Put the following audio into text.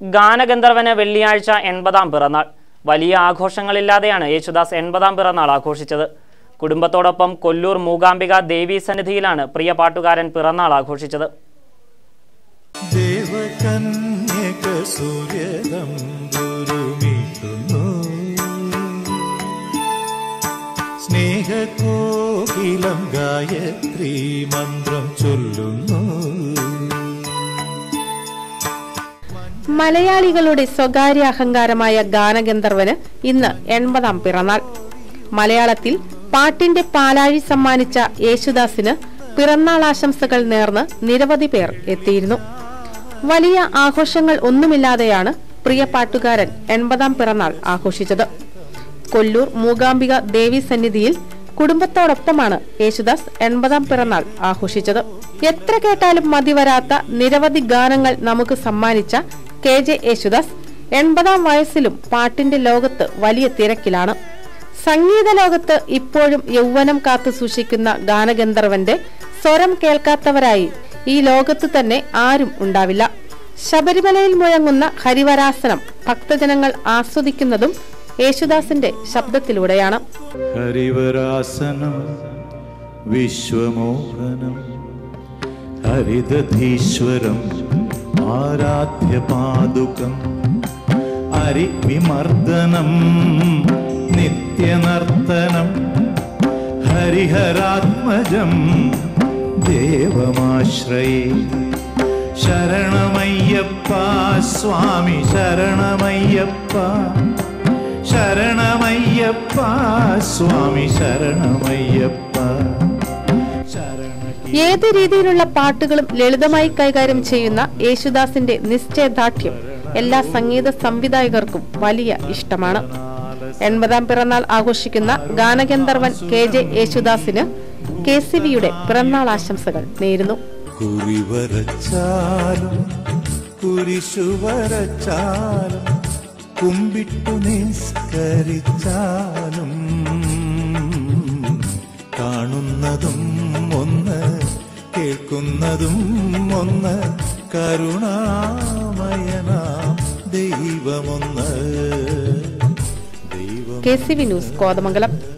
ഗാനഗന്ധർവന് വെള്ളിയാഴ്ച എൺപതാം പിറന്നാൾ വലിയ ആഘോഷങ്ങളില്ലാതെയാണ് യേശുദാസ് എൺപതാം പിറന്നാൾ ആഘോഷിച്ചത് കുടുംബത്തോടൊപ്പം കൊല്ലൂർ മൂകാംബിക ദേവീ സന്നിധിയിലാണ് പ്രിയ പാട്ടുകാരൻ പിറന്നാൾ ആഘോഷിച്ചത് ദേവകന്യക സൂര്യതമ്പുരുമീട്ടുന്നു സ്നേഹകോകിലം ഗായത്രി മന്ത്രം ചൊല്ലുന്നു മലയാളികളുടെ സ്വകാര്യ അഹങ്കാരമായ ഗാനഗന്ധർവന് ഇന്ന് എൺപതാം പിറന്നാൾ മലയാളത്തിൽ പാട്ടിന്റെ പാലാഴി സമ്മാനിച്ച യേശുദാസിന് പിറന്നാൾ ആശംസകൾ നേർന്ന് നിരവധി പേർ എത്തിയിരുന്നു വലിയ ആഘോഷങ്ങൾ ഒന്നുമില്ലാതെയാണ് പ്രിയ പാട്ടുകാരൻ എൺപതാം പിറന്നാൾ ആഘോഷിച്ചത് കൊല്ലൂർ മൂകാംബിക ദേവി സന്നിധിയിൽ കുടുംബത്തോടൊപ്പമാണ് യേശുദാസ് എൺപതാം പിറന്നാൾ ആഘോഷിച്ചത് എത്ര കേട്ടാലും മതിവരാത്ത നിരവധി ഗാനങ്ങൾ നമുക്ക് സമ്മാനിച്ച കെ ജെ യേശുദാസ് എൺപതാം വയസ്സിലും പാട്ടിന്റെ ലോകത്ത് വലിയ തിരക്കിലാണ് സംഗീത ലോകത്ത് ഇപ്പോഴും യൗവനം കാത്തു സൂക്ഷിക്കുന്ന ഗാനഗന്ധർവന്റെ സ്വരം കേൾക്കാത്തവരായി ഈ ലോകത്ത് തന്നെ ആരും ഉണ്ടാവില്ല ശബരിമലയിൽ മുഴങ്ങുന്ന ഹരിവരാസനം ഭക്തജനങ്ങൾ ആസ്വദിക്കുന്നതും യേശുദാസിന്റെ ശബ്ദത്തിലൂടെയാണ് ഹരിവരാസനം വിശ്വമോഹനം ഹരിതധീശ്വരം ആരാധ്യപാദുകം ഹരിവിമർദ്ദനം നിത്യനർത്തനം ഹരിഹരാത്മജം ദേവമാശ്രയേ ശരണമയ്യപ്പ സ്വാമി ശരണമയ്യപ്പ ശരണമയ്യപ്പ സ്വാമി ശരണമയ്യപ്പ ശരണ ഏത് രീതിയിലുള്ള പാട്ടുകളും ലളിതമായി കൈകാര്യം ചെയ്യുന്ന യേശുദാസിന്റെ നിശ്ചയദാർഢ്യം എല്ലാ സംഗീത സംവിധായകർക്കും വലിയ ഇഷ്ടമാണ് എൺപതാം പിറന്നാൾ ആഘോഷിക്കുന്ന ഗാനഗന്ധർവൻ കെ ജെ യേശുദാസിന് കെ സി വിയുടെ പിറന്നാൾ ആശംസകൾ നേരുന്നു കുറി വരച്ചാലും കുരിശു വരച്ചാലും കുമ്പിട്ടു നിസ്കരിച്ചാലും കാണുന്നതും ഒന്ന് കേൾക്കുന്നതും ഒന്ന് കരുണാമയനാം ദൈവമൊന്ന് ദൈവം K C V news Kothamangalam